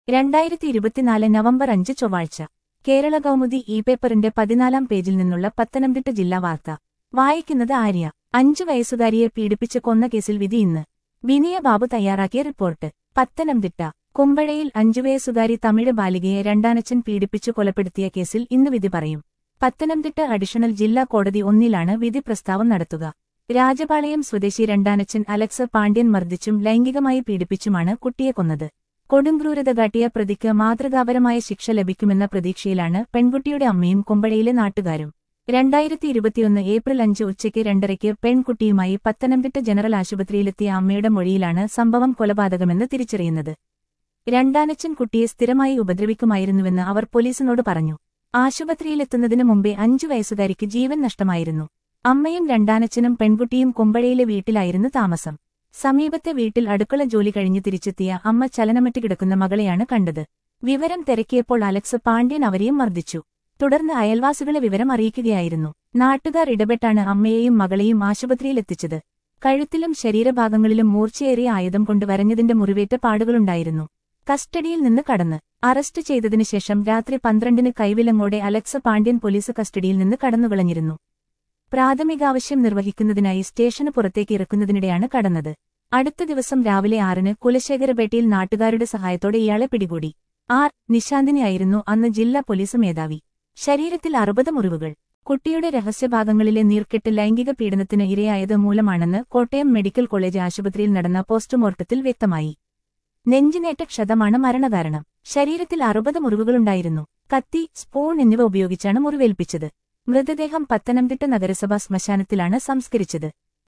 രണ്ടായിരത്തി ഇരുപത്തിനാല് നവംബർ അഞ്ച് ചൊവ്വാഴ്ച കേരള കൗമുദി ഇ പേപ്പറിന്റെ പതിനാലാം പേജിൽ നിന്നുള്ള പത്തനംതിട്ട ജില്ലാ വാർത്ത വായിക്കുന്നത് ആര്യ അഞ്ചു വയസ്സുകാരിയെ പീഡിപ്പിച്ച് കൊന്ന കേസിൽ വിധി ഇന്ന് വിനയ ബാബു തയ്യാറാക്കിയ റിപ്പോർട്ട് പത്തനംതിട്ട കുമ്പഴയിൽ അഞ്ചു വയസ്സുകാരി തമിഴ് ബാലികയെ രണ്ടാനച്ചൻ പീഡിപ്പിച്ചു കൊലപ്പെടുത്തിയ കേസിൽ ഇന്ന് വിധി പറയും പത്തനംതിട്ട അഡീഷണൽ ജില്ലാ കോടതി ഒന്നിലാണ് വിധി പ്രസ്താവം നടത്തുക രാജപാളയം സ്വദേശി രണ്ടാനച്ചൻ അലക്സ് പാണ്ഡ്യൻ മർദ്ദിച്ചും ലൈംഗികമായി പീഡിപ്പിച്ചുമാണ് കുട്ടിയെ കൊന്നത് കൊടുംക്രൂരത കാട്ടിയ പ്രതിക്ക് മാതൃകാപരമായ ശിക്ഷ ലഭിക്കുമെന്ന പ്രതീക്ഷയിലാണ് പെൺകുട്ടിയുടെ അമ്മയും കുമ്പഴയിലെ നാട്ടുകാരും രണ്ടായിരത്തി ഇരുപത്തിയൊന്ന് ഏപ്രിൽ അഞ്ച് ഉച്ചയ്ക്ക് രണ്ടരയ്ക്ക് പെൺകുട്ടിയുമായി പത്തനംതിട്ട ജനറൽ ആശുപത്രിയിലെത്തിയ അമ്മയുടെ മൊഴിയിലാണ് സംഭവം കൊലപാതകമെന്ന് തിരിച്ചറിയുന്നത് രണ്ടാനച്ചൻ കുട്ടിയെ സ്ഥിരമായി ഉപദ്രവിക്കുമായിരുന്നുവെന്ന് അവർ പോലീസിനോട് പറഞ്ഞു ആശുപത്രിയിലെത്തുന്നതിനു മുമ്പേ അഞ്ചു വയസ്സുകാരിക്ക് ജീവൻ നഷ്ടമായിരുന്നു അമ്മയും രണ്ടാനച്ചനും പെൺകുട്ടിയും കുമ്പഴയിലെ വീട്ടിലായിരുന്നു താമസം സമീപത്തെ വീട്ടിൽ അടുക്കള ജോലി കഴിഞ്ഞ് തിരിച്ചെത്തിയ അമ്മ ചലനമറ്റ് കിടക്കുന്ന മകളെയാണ് കണ്ടത് വിവരം തിരക്കിയപ്പോൾ അലക്സ് പാണ്ഡ്യൻ അവരെയും മർദ്ദിച്ചു തുടർന്ന് അയൽവാസികളെ വിവരം അറിയിക്കുകയായിരുന്നു നാട്ടുകാർ ഇടപെട്ടാണ് അമ്മയെയും മകളെയും ആശുപത്രിയിലെത്തിച്ചത് കഴുത്തിലും ശരീരഭാഗങ്ങളിലും മൂർച്ചയേറിയ ആയുധം കൊണ്ട് വരഞ്ഞതിന്റെ മുറിവേറ്റ പാടുകളുണ്ടായിരുന്നു കസ്റ്റഡിയിൽ നിന്ന് കടന്ന് അറസ്റ്റ് ചെയ്തതിനു ശേഷം രാത്രി പന്ത്രണ്ടിന് കൈവിലങ്ങോടെ അലക്സ പാണ്ഡ്യൻ പോലീസ് കസ്റ്റഡിയിൽ നിന്ന് കടന്നുകളഞ്ഞിരുന്നു പ്രാഥമികാവശ്യം നിർവഹിക്കുന്നതിനായി സ്റ്റേഷന് പുറത്തേക്ക് ഇറക്കുന്നതിനിടെയാണ് കടന്നത് അടുത്ത ദിവസം രാവിലെ ആറിന് കുലശേഖരപേട്ടയിൽ നാട്ടുകാരുടെ സഹായത്തോടെ ഇയാളെ പിടികൂടി ആർ നിശാന്തിനെയായിരുന്നു അന്ന് ജില്ലാ പോലീസ് മേധാവി ശരീരത്തിൽ അറുപത് മുറിവുകൾ കുട്ടിയുടെ രഹസ്യഭാഗങ്ങളിലെ നീർക്കെട്ട് ലൈംഗിക പീഡനത്തിന് ഇരയായത് മൂലമാണെന്ന് കോട്ടയം മെഡിക്കൽ കോളേജ് ആശുപത്രിയിൽ നടന്ന പോസ്റ്റ്മോർട്ടത്തിൽ വ്യക്തമായി നെഞ്ചിനേറ്റ ക്ഷതമാണ് മരണകാരണം ശരീരത്തിൽ അറുപത് മുറിവുകളുണ്ടായിരുന്നു കത്തി സ്പൂൺ എന്നിവ ഉപയോഗിച്ചാണ് മുറിവേൽപ്പിച്ചത് മൃതദേഹം പത്തനംതിട്ട നഗരസഭാ ശ്മശാനത്തിലാണ് സംസ്കരിച്ചത്